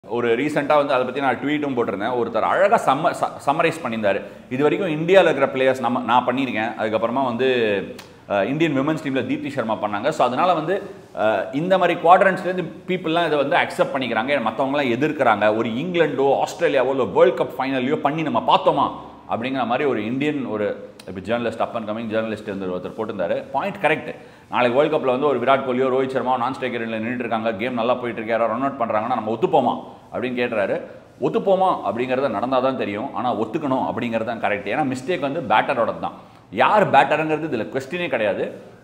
ஒரு ரீசெண்டாக வந்து அதை பற்றி நான் ட்வீட்டும் போட்டிருந்தேன் ஒருத்தர் அழகாக சம்ம சம்மரைஸ் பண்ணியிருந்தார் இது வரைக்கும் இந்தியாவில் இருக்கிற பிளேயர்ஸ் நம்ம நான் பண்ணியிருக்கேன் அதுக்கப்புறமா வந்து அஹ், இந்தியன் விமன்ஸ் டீமில் தீப்தி சர்மா பண்ணாங்க ஸோ அதனால் வந்து அஹ், இந்த மாதிரி குவாட்ரன்ஸ்லேருந்து பீப்புளெலாம் இதை வந்து அக்செப்ட் பண்ணிக்கிறாங்க மற்றவங்களாம் எதிர்க்கிறாங்க ஒரு இங்கிலாண்டோ ஆஸ்திரேலியாவோ இல்லை வேர்ல்ட் கப் ஃபைனல்லையோ பண்ணி நம்ம பார்த்தோமா அப்படிங்கிற மாதிரி ஒரு இந்தியன் ஒரு இப்போ journalist up and coming journalist வந்து ஒருத்தர் போட்டிருந்தாரு பாயிண்ட் கரெக்ட் நாளைக்கு வேர்ல்ட் கப்பில் வந்து ஒரு விராட் கோலியோ ரோஹித் சர்மா நான் ஸ்ட்ரைக்கரில் நின்றுட்டு இருக்காங்க கேம் நல்லா போயிட்டு இருக்கு யாரோ ரன் அவுட் பண்ணுறாங்கன்னா நம்ம ஒத்துப்போமா அப்படின்னு கேட்டுறாரு ஒத்துப்போமா அப்படிங்கிறத நடந்தால் தான் தெரியும் ஆனால் ஒத்துக்கணும் அப்படிங்கிறது தான் கரெக்ட் ஏன்னா மிஸ்டேக் வந்து பேட்டரோட தான் யார் பேட்டருங்கிறது இதில் கொஸ்டினே கிடையாது